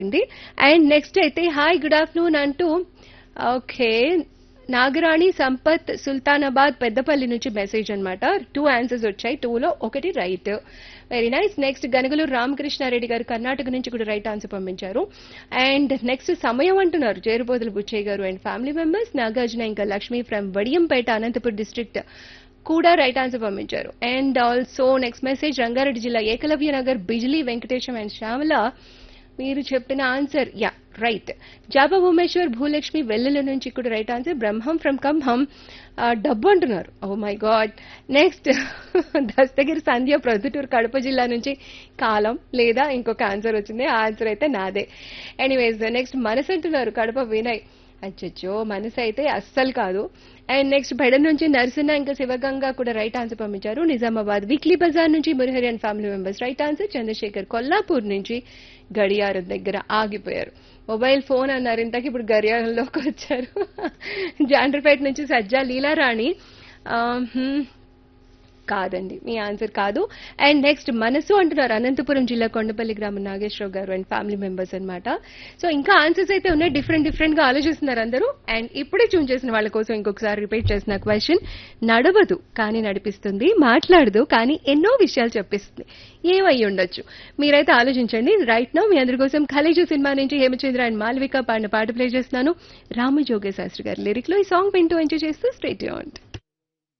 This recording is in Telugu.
ఉంది అండ్ నెక్స్ట్ అయితే హాయ్ గుడ్ ఆఫ్టర్నూన్ అంటూ ఓకే నాగరాణి సంపత్ సుల్తానాబాద్ పెద్దపల్లి నుంచి మెసేజ్ అన్నమాట టూ ఆన్సర్స్ వచ్చాయి టూలో ఒకటి right very nice next Ganagaluru Ramakrishnareddy గారు కర్ణాటక నుంచి కూడా రైట్ ఆన్సర్ పంపించారు అండ్ నెక్స్ట్ సమయం అంటున్నారు చేరుబోతుల బుచ్చయ్య గారు అండ్ ఫ్యామిలీ మెంబర్స్ నాగార్జున ఇంకా లక్ష్మి ఫ్రమ్ వడియంపేట అనంతపురం డిస్ట్రిక్ట్ కూడా రైట్ ఆన్సర్ పంపించారు and also next message Rangareddy జిల్లా ఏకలవ్య నగర్ బిజ్లీ వెంకటేశం అండ్ శ్యామల మీరు చెప్పిన ఆన్సర్ యా రైట్ జాబా భూమేశ్వర్ భూలక్ష్మి వెల్లుల నుంచి కూడా right answer Brahmam from Khammam ఆ, డబ్బు అంటున్నారు oh my god next Dastagiri Sandhya Proddatur Kadapa జిల్లా నుంచి కాలం లేదా ఇంకొక ఆన్సర్ వచ్చింది ఆ ఆన్సర్ అయితే నాదే ఎనీవేస్ నెక్స్ట్ మనసు అంటున్నారు కడప వినయ్ అచ్చచ్చో మనసు అయితే అస్సలు కాదు అండ్ నెక్స్ట్ బెడ నుంచి నరసింహ ఇంకా శివగంగా కూడా రైట్ ఆన్సర్ పంపించారు నిజామాబాద్ వీక్లీ బజార్ నుంచి Murahari and family members right answer Chandrashekar Kollapur నుంచి గడియారం దగ్గర ఆగిపోయారు మొబైల్ ఫోన్ అన్నారు ఇంతకి ఇప్పుడు గడియారంలోకి వచ్చారు జాండ్రపేట నుంచి సజ్జా లీలారాణి ఆ, హ్మ్. కాదండి మీ ఆన్సర్ కాదు అండ్ నెక్స్ట్ మనసు అంటున్నారు అనంతపురం జిల్లా కొండపల్లి గ్రామం నాగేశ్వరరావు గారు అండ్ ఫ్యామిలీ మెంబర్స్ అన్నమాట సో ఇంకా ఆన్సర్స్ అయితే ఉన్నాయి డిఫరెంట్ డిఫరెంట్ గా ఆలోచిస్తున్నారు అందరూ అండ్ ఇప్పుడే చూన్ చేసిన వాళ్ళ కోసం ఇంకొకసారి రిపీట్ చేసిన క్వశ్చన్ నడవదు కానీ నడిపిస్తుంది మాట్లాడదు కానీ ఎన్నో విషయాలు చెప్పిస్తుంది ఏమై ఉండొచ్చు మీరైతే ఆలోచించండి రైట్ నో మీ అందరి కోసం ఖలేజు సినిమా నుంచి హేమచంద్ర అండ్ మాల్విక పాడిన పాట ప్లే చేస్తున్నాను రామజోగే శాస్త్రి గారి లిరిక్ లో ఈ సాంగ్ వింటూ ఎంజాయ్ చేస్తూ స్ట్రేట్ ఆన్